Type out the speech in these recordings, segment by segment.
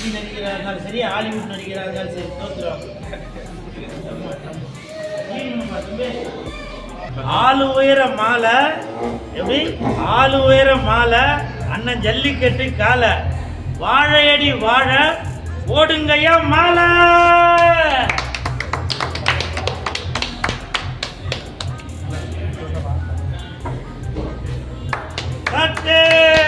ஹிந்தி நடிகராக இருந்தாலும் சரி ஹாலிவுட் நடிகராக இருந்தாலும் சரி தோத்துருவாங்க ஆளு உயர மாலை எப்படி ஆளு உயர மாலை அண்ணன் ஜல்லிக்கட்டு காலை வாழையடி வாழ ஓடுங்கய்யா மாலை கட்டு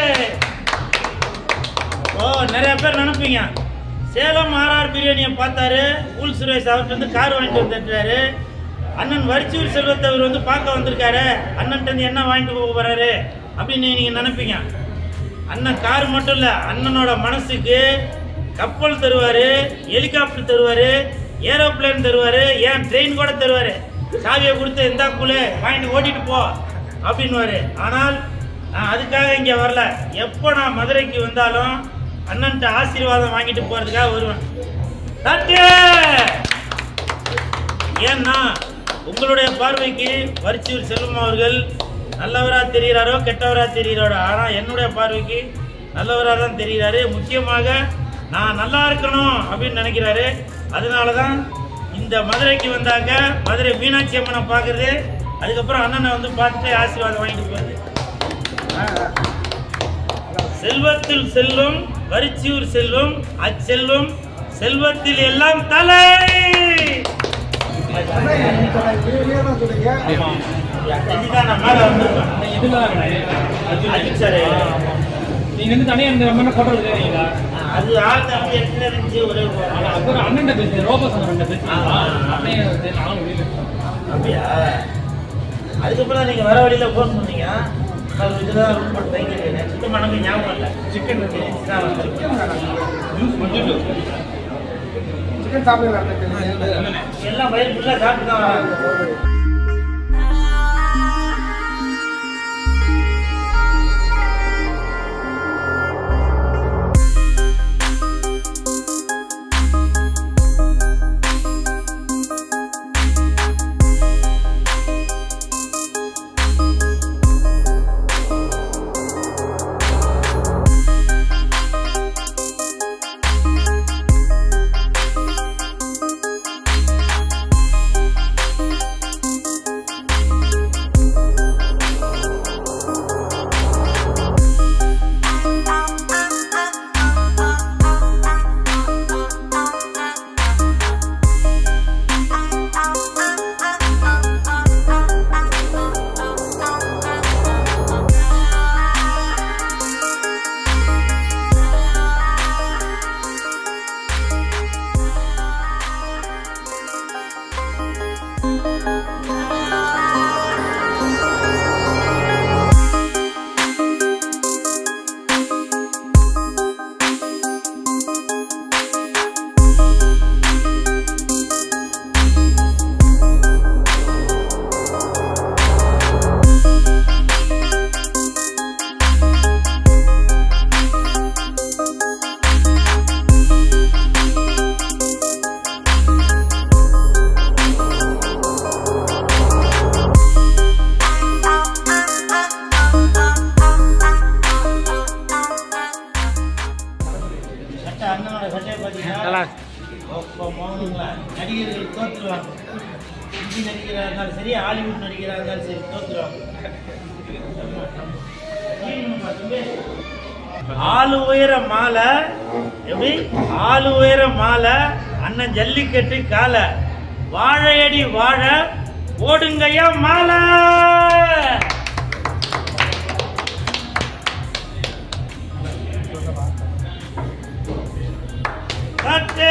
ஓ நிறைய பேர் நினைப்பீங்க சேலம் ஆர்ஆர் பிரியாணியை பார்த்தாரு கூல் சுரேஷ் அவர்கிட்ட வந்து கார் வாங்கிட்டு வந்துட்டாரு அண்ணன் வரிச்சூர் செல்வத்தை அவர் வந்து பார்க்க வந்திருக்காரு அண்ணன்ட்ட இருந்து என்ன வாங்கிட்டு போக போறாரு அப்படின்னு நீங்க நினைப்பீங்க அண்ணன் கார் மட்டும் இல்ல அண்ணனோட மனசுக்கு கப்பல் தருவாரு ஹெலிகாப்டர் தருவாரு ஏரோப்ளேன் தருவாரு ஏன் ட்ரெயின் கூட தருவாரு சாவியை கொடுத்து எந்தா குழு வாங்கிட்டு ஓட்டிட்டு போ அப்படின்னுவாரு ஆனால் நான் அதுக்காக இங்க வரல எப்போ நான் மதுரைக்கு வந்தாலும் அண்ணன்ட்ட ஆசீர்வாதம் வாங்கிட்டு போறதுக்காக வருவேன் தட்டு! ஏன்னா உங்களுடைய பார்வைக்கு வரிச்சூர் செல்வம் அவர்கள் நல்லவரா தெரிகிறாரோ கெட்டவரா தெரிகிறாரோ ஆனா என்னுடைய பார்வைக்கு நல்லவரா தான் தெரிகிறாரு முக்கியமாக நான் நல்லா இருக்கணும் அப்படின்னு நினைக்கிறாரு அதனால தான் இந்த மதுரைக்கு வந்தாங்க மதுரை மீனாட்சி அம்மனை பார்க்கறது அதுக்கப்புறம் அண்ணனை வந்து பார்த்துட்டு ஆசீர்வாதம் வாங்கிட்டு போகுது செல்வத்தில் செல்வம் வரிச்சியூர் செல்வம் அச்செல்வம் செல்வத்தில் எல்லாம் தலை இதுதான் நான் மேல வந்திருப்பேன். அஜித் சார் நீங்க வந்து தனியா இந்த மாதிரி போட்டோ எடுக்கிறீங்களா அது ஆள் தான் எடுத்துட்டு இருந்துச்சு ஒரே ஒரு- அப்புறம் அண்ணன் பேசுறேன் ரோபோ சங்கர் பேசுறீங்களா ஆ. அண்ணன் வந்து நானும் வெளியில இருக்கேன். அப்படியா அதுக்கப்புறம் தான் நீங்க வர வழியில போன் பண்ணீங்க நான் இதுதான் ரூம் போட்டு தங்கியிருக்கேன் சுத்தமாக எனக்கு ஞாபகம் இல்லை சிக்கன் தான் வந்திருக்கேன் சிக்கன் சாப்பிடலாம் எல்லாம் வயிறு ஃபுல்லாக சாப்பிட்டு தான் வராங்க சட்டை அண்ணனோட சட்டையை பார்த்தீங்கன்னா அப்பா மௌனங்களா நடிகர்கள் தோத்துருவாங்க ஹிந்தி நடிகராக இருந்தாலும் சரி ஹாலிவுட் நடிகராக இருந்தாலும் சரி தோத்துருவாங்க ஆளு உயர மாலை எப்படி ஆளு உயர மாலை அண்ணன் ஜல்லிக்கட்டு காலை வாழையடி வாழ ஓடுங்கய்யா மாலை கட்டு!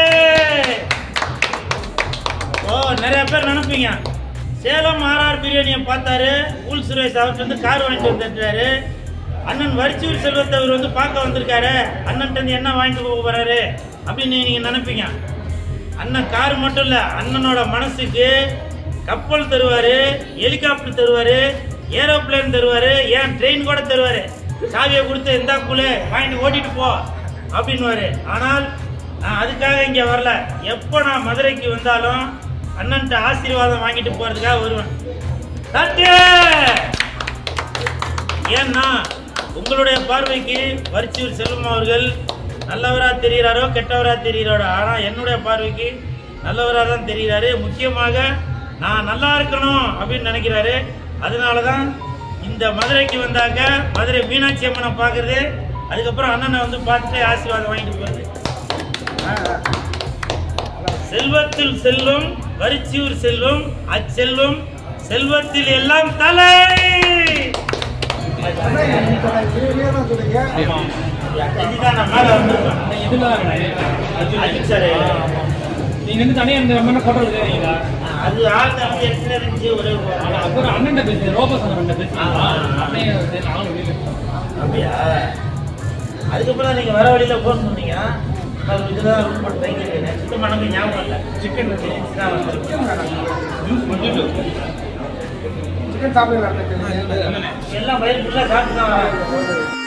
ஓ நிறைய பேர் நினைப்பீங்க சேலம் ஆர்ஆர் பிரியாணியை பார்த்தாரு கூல் சுரேஷ் அவர்கிட்ட வந்து கார் வாங்கிட்டு வந்துட்டாரு அண்ணன் வரிச்சூர் செல்வத்தை அவர் வந்து பார்க்க வந்திருக்காரு அண்ணன்ட்ட இருந்து என்ன வாங்கிட்டு போக போறாரு அப்படின்னு நீங்க நினைப்பீங்க அண்ணன் கார் மட்டும் இல்ல அண்ணனோட மனசுக்கு கப்பல் தருவாரு ஹெலிகாப்டர் தருவாரு ஏரோப்ளேன் தருவாரு ஏன் ட்ரெயின் கூட தருவாரு சாவியை கொடுத்து எந்தா குழு வாங்கிட்டு ஓட்டிட்டு போ அப்படின்னுவாரு ஆனால் நான் அதுக்காக இங்க வரல எப்போ நான் மதுரைக்கு வந்தாலும் அண்ணன்ட்ட ஆசீர்வாதம் வாங்கிட்டு போறதுக்காக வருவேன் தட்டு! ஏன்னா உங்களுடைய பார்வைக்கு வரிச்சூர் செல்வம் அவர்கள் நல்லவரா தெரிகிறாரோ கெட்டவரா தெரிகிறாரோ ஆனால் என்னுடைய பார்வைக்கு நல்லவரா தான் தெரிகிறாரு முக்கியமாக நான் நல்லா இருக்கணும் அப்படின்னு நினைக்கிறாரு அதனால தான் இந்த மதுரைக்கு வந்தாங்க மதுரை மீனாட்சி அம்மனை பார்க்கறது அதுக்கப்புறம் அண்ணனை வந்து பார்த்துட்டு ஆசீர்வாதம் வாங்கிட்டு போகிறது செல்வத்தில் செல்வம் வரிச்சியூர் செல்வம் அச்செல்வம் செல்வத்தில் எல்லாம் தலை அண்ணா, இப்ப நான் clear ஆ சொன்னீங்க. இதுதான் நான் மேல வந்திருக்கேன். நான் இதுல தான் இருக்கேன். அது- அஜித் சார். ஆமா. நீங்க வந்து தனியா இந்த மாதிரி போட்டோ எடுக்கிறீங்களா அது ஆள் தான் வந்து ஏற்கனவே இருந்துச்சு ஒரே ஒரு- அப்புறம் அண்ணன் பேசுறேன் ரோபோ சங்கரன் பேசுறீங்களா ஆ, ஆ. அண்ணன் வந்து நானும் வெளியில இருக்கேன். அப்படியா அதுக்கப்புறம் நீங்க வர வழியில போன் பண்ணீங்க நான் இதுதான் ரூம் போட்டு தங்கியிருக்கேன் சுத்தமாக நமக்கு ஞாபகம் இல்லை சிக்கன் தான் வந்திருக்கேன் சிக்கன் சாப்பிடல நடந்துட்டு எல்லாம் வயிறு ஃபுல்லாக சாப்பிட்டு தான் வரேன்